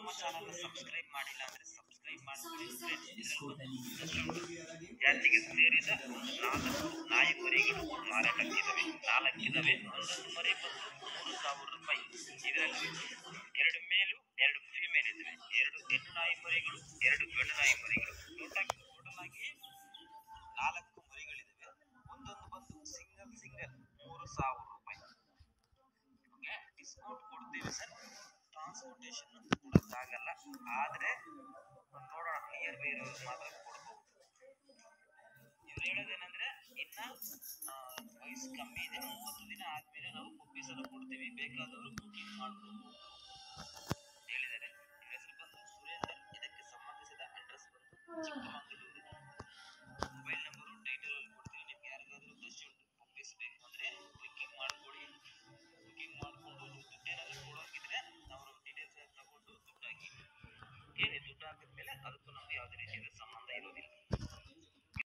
ನಮ್ಮ channel subscribe ಮಾಡಿಲ್ಲ ಅಂದ್ರೆ ಸಬ್ಸ್ಕ್ರೈಬ್ ಮಾಡ್ಕೊಳ್ಳಿ ಫ್ರೆಂಡ್ಸ್ ಇದರಲ್ಲಿ ಜಾತಿಗೆ ಸೇರಿದ ನಾಲ್ಕು ನಾಯಿ ಮರಿಗಳು ಮಾರಾಟಕ್ಕಿದ್ದಾವೆ ನಾಲ್ಕಿದಾವೆ ಒಂದೊಂದು ಮರಿ ಬಂದು ಮೂರು ಸಾವಿರ ರೂಪಾಯಿ ಇದರಲ್ಲಿ ಎರಡು ಮೇಲು ಎರಡು ಫಿಮೇಲ್ ಇದಾವೆ ಎರಡು ಹೆಣ್ಣು ನಾಯಿ ಮರಿಗಳು ಎರಡು ಗಂಡು ನಾಯಿ ಮರಿಗಳು ಟೋಟಲ್ ಟೋಟಲ್ ಆಗಿ ನಾಲ್ಕು ಮರಿಗಳಿದಾವೆ ಒಂದೊಂದು ಬಂದು ಸಿಂಗಲ್ ಸಿಂಗಲ್ ಮೂರು ಸಾವಿರ ರೂಪಾಯಿ ಓಕೆ ಡಿಸ್ಕೌಂಟ್ ಕೊಡ್ತೀವಿ ಸರ್ ಟ್ರಾನ್ಸ್ಪೋರ್ಟೇಷನ್ ಕೊಡೋಕ್ಕಾಗಲ್ಲ ಆದರೆ ನೋಡೋಣ ನಿಯರ್ ಬೈ ಇರೋರು ಮಾತ್ರ ಕೊಡ್ಬೋದು ಇವ್ರು ಹೇಳೋದೇನಂದ್ರೆ ಇನ್ನ ಆ, ವಯಸ್ಸು ಕಮ್ಮಿ ಇದೆ ಮೂವತ್ತು ದಿನ ಆದ್ಮೇಲೆ ನಾವು ಪಪ್ಪೀಸನ್ನು ಕೊಡ್ತೀವಿ ಬೇಕಾದವರು ಬುಕಿಂಗ್ ಮಾಡ್ಬೋದು ಹೇಳಿದ್ದಾರೆ ಇವ್ರ ಹೆಸರು ಬಂದು ಸುರೇಂದರ್ ಇದಕ್ಕೆ ಸಂಬಂಧಿಸಿದ ಅಡ್ರೆಸ್ ಬಂದು ಚಿಕ್ಕಮಗಳೂರು ಮೊಬೈಲ್ ನಂಬರು ಟೈಟಲ್ ಅಲ್ಲಿ ಕೊಡ್ತೀನಿ ನಿಮ್ಗೆ ಯಾರಿಗಾದ್ರೂ ಫ್ರೆಶ್ ಪಪ್ಪೀಸ್ ಬೇಕು ಅಂದ್ರೆ ಬುಕಿಂಗ್ ಮಾಡ್ಕೊಳ್ಳಿ ಬುಕಿಂಗ್ ಮಾಡ್ಕೊಂಡು ದುಡ್ಡು ಏನಾದ್ರು ಕೊಡೋಕಿದ್ರೆ ಅವರು ಡೀಟೇಲ್ಸ್ ತಗೊಂಡು ದುಡ್ಡು ಹಾಕಿ ಏನೇ ದುಡ್ಡು ಹಾಕಿದ್ಮೇಲೆ ಅದಕ್ಕೂ ನಮ್ಗೆ ಯಾವುದೇ ರೀತಿಯಾದ